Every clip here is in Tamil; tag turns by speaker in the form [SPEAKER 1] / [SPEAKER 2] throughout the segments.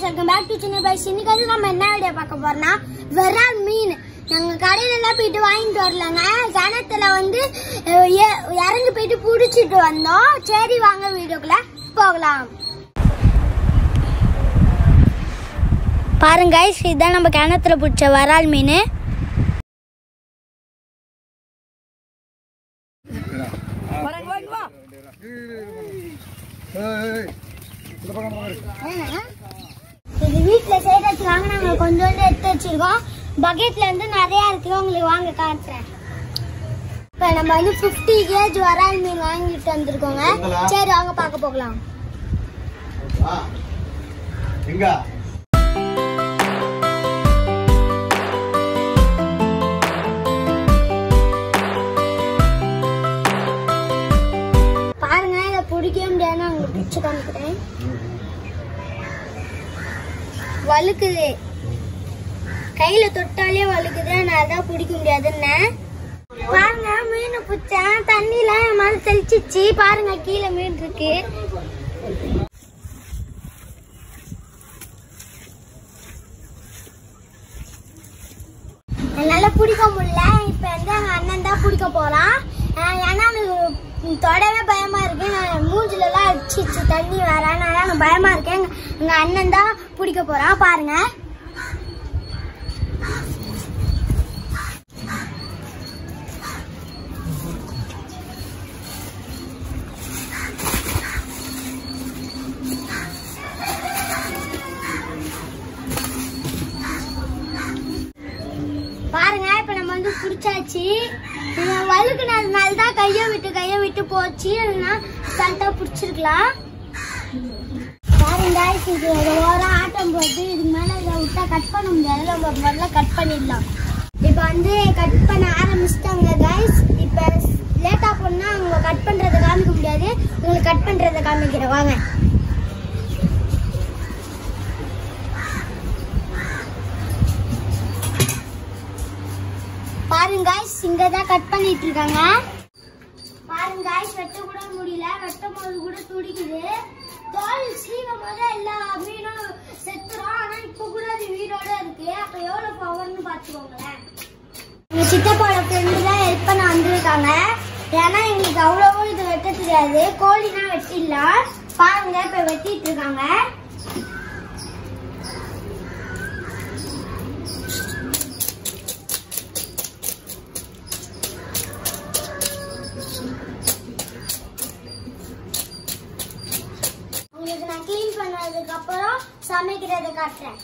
[SPEAKER 1] வெல்கம் பேக் டு சின்ன பாய்ஸ் இன்னைக்கு வந்து நம்ம என்ன வீடியோ பார்க்க போறோம்னா விரால் மீன் நாங்க கடையில எல்லாம் போயிட்டு வாங்கிட்டு வரலங்க கிணத்துல வந்து அஹ், எ- இறங்கி போயிட்டு புடிச்சிட்டு வந்தோம் சரி வாங்க வீடியோக்குள்ள போகலாம் பாருங்க guys, இதுதான் நம்ம கிணத்துல பிடிச்ச வரால் மீன் இது வீட்டில் செய்து வச்சுருக்காங்க நாங்கள் கொஞ்சோண்டு எடுத்து வச்சிருக்கோம் பக்கெட்ல இருந்து நிறைய இருக்கு உங்களுக்கு வாங்க காட்டுறேன் இப்போ நம்ம வந்து ஃபிஃப்டி கேஜ் வரால் மீன் வாங்கிட்டு வந்திருக்கோங்க சரி வாங்க பார்க்க போகலாம்
[SPEAKER 2] எங்க
[SPEAKER 1] பாருங்க இதை பிடிக்கவே முடியாது நான் உங்களுக்கு பிடிச்சு காமிக்கிறேன் வழுக்குது கையில தொட்டாலே வழுக்குது நான் அதான் பிடிக்க முடியாதுன்னு பாருங்க மீன் பிடிச்சேன் தண்ணியில என் மேல தெளிச்சிச்சு பாருங்க கீழே மீன் இருக்கு என்னால பிடிக்க முடியல இப்ப வந்து எங்க அண்ணன் தான் பிடிக்க போறான் அஹ் ஏன்னா எனக்கு தொடவே பயமா இருக்கு நான் மூஞ்சில எல்லாம் அடிச்சிச்சு தண்ணி வேற அதனால எனக்கு பயமா இருக்கு எங்க எங்க அண்ணன் தான் பிடிக்க போறான் பாருங்க பாருங்க இப்ப நம்ம வந்து புடிச்சாச்சு இது வழுக்குனதுனால தான் கைய விட்டு கைய விட்டு போச்சு இல்லைன்னா கரெக்டா புடிச்சிருக்கலாம் பாருங்க இது ஒரு ஓரம் ஆட்டம் போட்டு இதுக்கு மேல இதை விட்டா கட் பண்ண முடியாது நம்ம முதல்ல கட் பண்ணிடலாம் இப்ப வந்து கட் பண்ண ஆரம்பிச்சிட்டாங்க கைஸ் இப்ப லேட்டா பண்ணா அவங்க கட் பண்றதை காமிக்க முடியாது உங்களுக்கு கட் பண்றதை காமிக்கிறேன் வாங்க பாருங்க guys, இங்க தான் கட் பண்ணிட்டு இருக்காங்க பாருங்க guys, வெட்ட கூட முடியல வெட்டும் போது கூட துடிக்குது தோல் சீவும் போது எல்லா மீனும் செத்துரும் ஆனா இப்ப கூட அது உயிரோட இருக்கு அப்ப எவ்வளவு பவர்னு பாத்துக்கோங்களேன் எங்க சித்தப்பாவோட ஃப்ரெண்டு தான் ஹெல்ப் பண்ண வந்திருக்காங்க ஏன்னா எங்களுக்கு அவ்வளவும் இது வெட்ட தெரியாது கோழினா வெட்டிடலாம் பாருங்க இப்ப வெட்டிட்டு இருக்காங்க உங்களுக்கு நான் க்ளீன் பண்ணதுக்கு அப்புறம் சமைக்கிறத காட்டுறேன்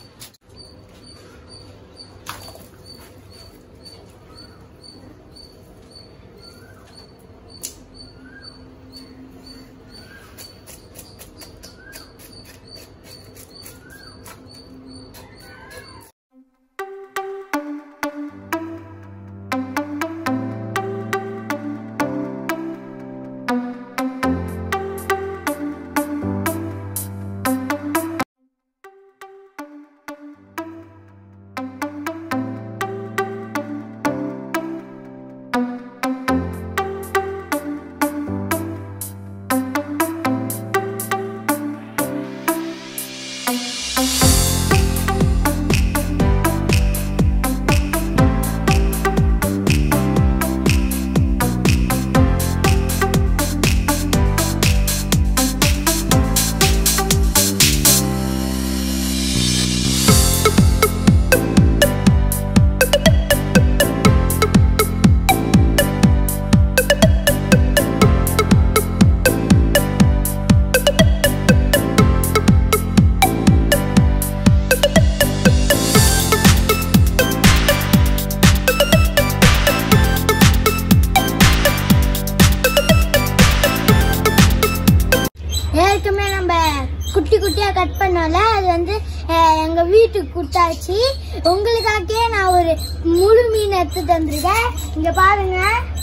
[SPEAKER 1] ஏற்கனவே நம்ம குட்டி குட்டியா கட் பண்ணோம்ல அது வந்து அஹ், எங்க வீட்டுக்கு கொடுத்தாச்சு உங்களுக்காகவே நான் ஒரு முழு மீன் எடுத்துட்டு வந்திருக்கேன் இங்க பாருங்க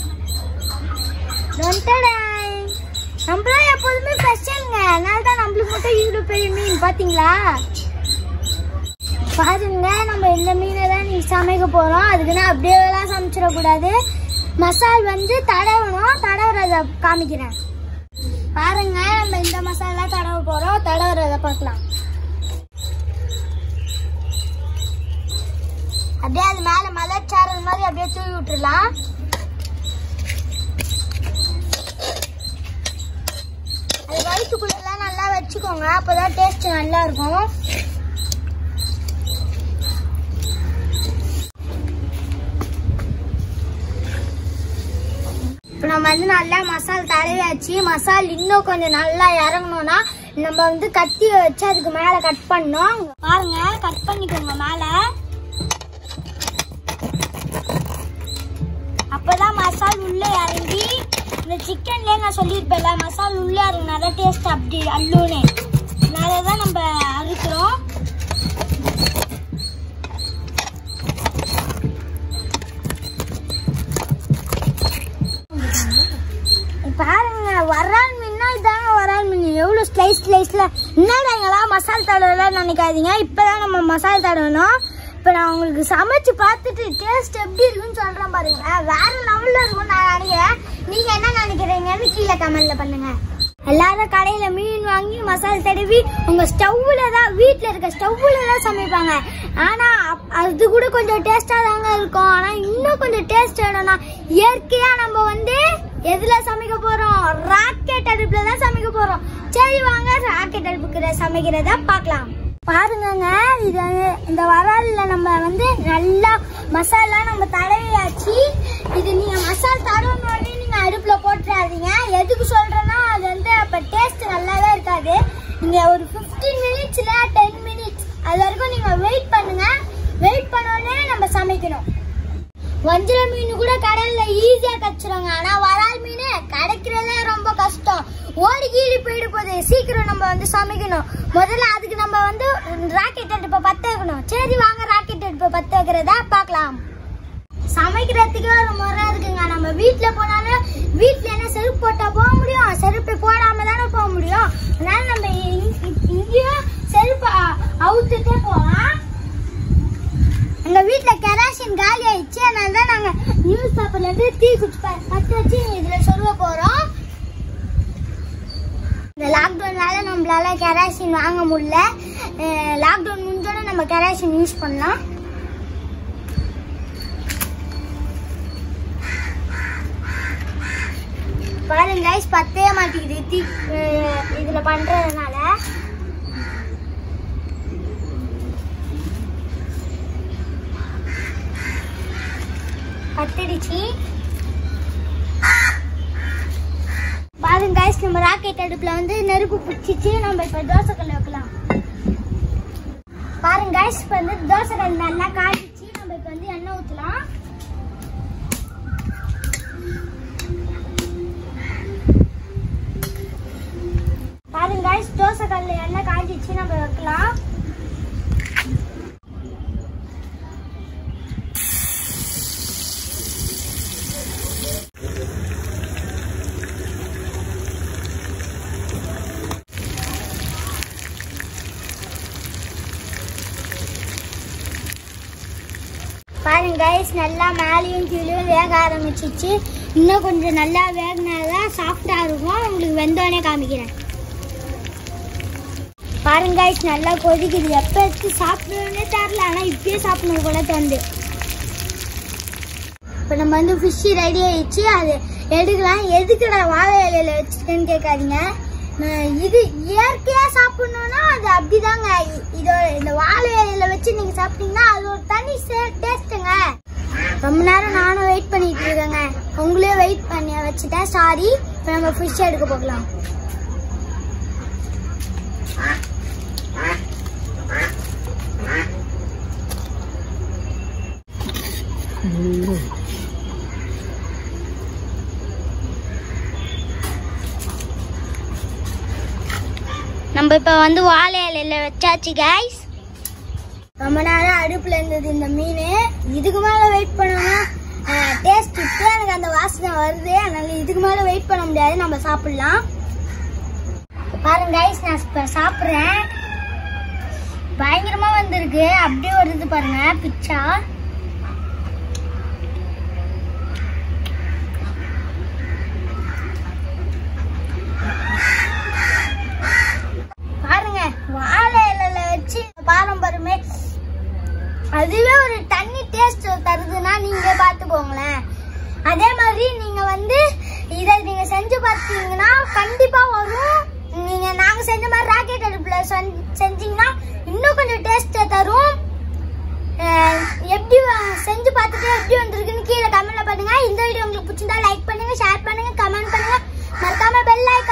[SPEAKER 1] டொண்டடாய். நம்மளாம் எப்போதுமே ஸ்பெஷலுங்க அதனால தான் நம்மளுக்கு மட்டும் இவ்வளோ பெரிய மீன் பாத்தீங்களா பாருங்க நம்ம இந்த மீனை தான் நீ சமைக்க போறோம் அதுக்குன்னு அப்படியே எல்லாம் சமைச்சிடக்கூடாது மசால் வந்து தடவணும் தடவுறத காமிக்கிறேன் பாருங்க நம்ம இந்த மசாலா தடவ போறோம் தடவுறத பார்க்கலாம் அப்படியே அது மேல மலைச்சாரல் மாதிரி அப்படியே தூவி விட்டுறலாம் அது வயிற்றுக்குள்ளெல்லாம் நல்லா வச்சுக்கோங்க அப்பதான் டேஸ்ட் நல்லா இருக்கும் இப்போ நம்ம வந்து நல்லா மசால் தடவியாச்சு மசால் இன்னும் கொஞ்சம் நல்லா இறங்கணும்னா நம்ம வந்து கத்தி வச்சு அதுக்கு மேல கட் பண்ணோம் பாருங்க கட் பண்ணிக்கோங்க மேல அப்பதான் மசால் உள்ள இறங்கி இந்த சிக்கன்லயே நான் சொல்லியிருப்பேன்ல மசால் உள்ள இறங்கினாதான் டேஸ்ட் அப்படி அல்லுன்னு அதனால தான் நம்ம அறுக்கிறோம் பாருங்க வரால் மீன்னா இதாங்க வரால் மீன் எவ்வளோ ஸ்லைஸ் ஸ்லைஸ்ல என்னடாங்களா மசால் தடவலாம் நினைக்காதீங்க இப்போதான் நம்ம மசால் தடவணும் இப்போ நான் உங்களுக்கு சமைச்சு பார்த்துட்டு டேஸ்ட் எப்படி இருக்குன்னு சொல்றேன் பாருங்களேன் வேற லெவல்ல இருக்கும் நான் நினைக்கிறேன் நீங்க என்ன நினைக்கிறீங்கன்னு கீழே கமெண்ட்ல பண்ணுங்க எல்லாரும் கடையில மீன் வாங்கி மசால் தடவி உங்க ஸ்டவ்ல தான் வீட்ல இருக்க ஸ்டவ்ல தான் சமைப்பாங்க ஆனா அப்- அது கூட கொஞ்சம் டேஸ்டா தாங்க இருக்கும் ஆனா இன்னும் கொஞ்சம் டேஸ்ட் வேணும்னா இயற்கையா நம்ம வந்து எதுல சமைக்க போறோம் ராக்கெட் அடுப்புல தான் சமைக்க போறோம் சரி வாங்க ராக்கெட் அடுப்புக்கு சமைக்கிறத பார்க்கலாம் பாருங்கங்க இது இந்த வரால்ல நம்ம வந்து நல்லா மசாலா நம்ம தடவியாச்சு இது நீங்க மசால் தடவுனோடனே நீங்க அடுப்புல போட்டுறாதீங்க எதுக்கு சொல்றேன்னா அது வந்து அப்ப டேஸ்ட் நல்லாவே இருக்காது நீங்க ஒரு 15 மினிட்ஸ்ல டென் மினிட்ஸ் அது வரைக்கும் நீங்க வெயிட் பண்ணுங்க வெயிட் பண்ணோடனே நம்ம சமைக்கணும் வஞ்சர மீன் கூட கடல்ல ஈஸியா கச்சிருவாங்க ஆனா வரால் மீன் கிடைக்கிறதே ரொம்ப கஷ்டம் ஓடி கீழி போயிட்டு போகுது சீக்கிரம் நம்ம வந்து சமைக்கணும் முதல்ல அதுக்கு நம்ம வந்து ராக்கெட் அடுப்பை பத்த வைக்கணும் சரி வாங்க ராக்கெட் அடுப்பை பத்த வைக்கிறதா பார்க்கலாம் சமைக்கிறதுக்கு ஒரு முறை இருக்குங்க நம்ம வீட்ல போனாலும் வீட்ல என்ன செருப்பு போட்டா போக முடியும் செருப்பு போடாம தானே போக முடியும் அதனால நம்ம இங்க- இங்கேயும் செருப்பு அ- அவுத்துட்டே போலாம் எங்க வீட்ல கெராசின் காலி ஆயிடுச்சு அதனால தான் நாங்க நியூஸ் பேப்பர்ல இருந்து தீ குச்சி ப- பத்த வச்சு இதுல சொருக போறோம் இந்த லாக்டவுன்னால நம்மளால கெராசின் வாங்க முடியல லாக்டவுன் முடிஞ்சோட நம்ம கெராசின் யூஸ் பண்ணலாம் பாருங்க guys பத்தே மாட்டேங்குது தீ அஹ் இதுல பண்றதுனால பத்திடுச்சு பாருங்க guys நம்ம ராக்கெட் அடுப்புல வந்து நெருப்பு பிடிச்சிச்சு நம்ம இப்ப தோசை கல்ல வைக்கலாம் பாருங்க guys இப்ப வந்து தோசை கல் நல்லா காய்ச்சி நம்ம இப்ப வந்து எண்ணெய் ஊத்தலாம் பாருங்க guys தோசை கல்ல எண்ணெய் காய்ச்சிச்சு நம்ம வைக்கலாம் பாருங்க கைஸ் நல்லா மேலேயும் கீழேயும் வேக ஆரம்பிச்சிச்சு இன்னும் கொஞ்சம் நல்லா வேகினாதான் சாஃப்டா இருக்கும் உங்களுக்கு வெந்தோடனே காமிக்கிறேன் பாருங்க கைஸ் நல்லா கொதிக்குது எப்ப எடுத்து சாப்பிடணும்னே தெரியல ஆனா இப்பயே சாப்பிடணும் கூட தோணுது இப்போ நம்ம வந்து ஃபிஷ் ரெடி ஆயிடுச்சு அது எடுக்கலாம் எதுக்கு நான் வாழை இலையில வச்சிருக்கேன்னு கேட்காதீங்க நான் இது இயற்கையா சாப்பிடணும்னா அது அப்படிதாங்க இ- இதோட இந்த வாழை இலையில வச்சு நீங்க சாப்பிட்டீங்கன்னா அது ஒரு தனி டேஸ்ட்டுங்க ரொம்ப நேரம் நானும் வெயிட் பண்ணிட்டு இருக்கேங்க உங்களையும் வெயிட் பண்ணி வச்சுட்டேன் சாரி இப்போ நம்ம ஃபிஷ் எடுக்க போகலாம் நம்ம இப்போ வந்து வாழை இலையில வச்சாச்சு கைஸ் ரொம்ப நேரம் அடுப்புல இருந்தது இந்த மீன் இதுக்கு மேல வெயிட் பண்ணோம்னா டேஸ்ட் இப்போ எனக்கு அந்த வாசனை வருது அதனால இதுக்கு மேல வெயிட் பண்ண முடியாது நம்ம சாப்பிடலாம் பாருங்க கைஸ் நான் இப்போ சாப்பிட்றேன் பயங்கரமா வந்திருக்கு அப்படியே வருது பாருங்க பிச்சா பாருங்க வாழை இலையில வச்சு பாரம்பரியமே அதுவே ஒரு தண்ணி டேஸ்ட் தருதுன்னா நீங்க பார்த்துக்கோங்களேன் அதே மாதிரி நீங்க வந்து இதை நீங்க செஞ்சு பார்த்தீங்கன்னா கண்டிப்பா வரும் நீங்க நாங்க செஞ்ச மாதிரி ராக்கெட் அடுப்புல செஞ்ச- செஞ்சீங்கன்னா இன்னும் கொஞ்சம் டேஸ்ட் தரும் அஹ் எப்படி வ- செஞ்சு பார்த்துட்டு எப்படி வந்திருக்குன்னு கீழே கமெண்ட்ல பண்ணுங்க இந்த வீடியோ உங்களுக்கு பிடிச்சிருந்தா லைக் பண்ணுங்க ஷேர் பண்ணுங்க கமெண்ட் பண்ணுங்க மறக்காம பெல் ஐக்கான்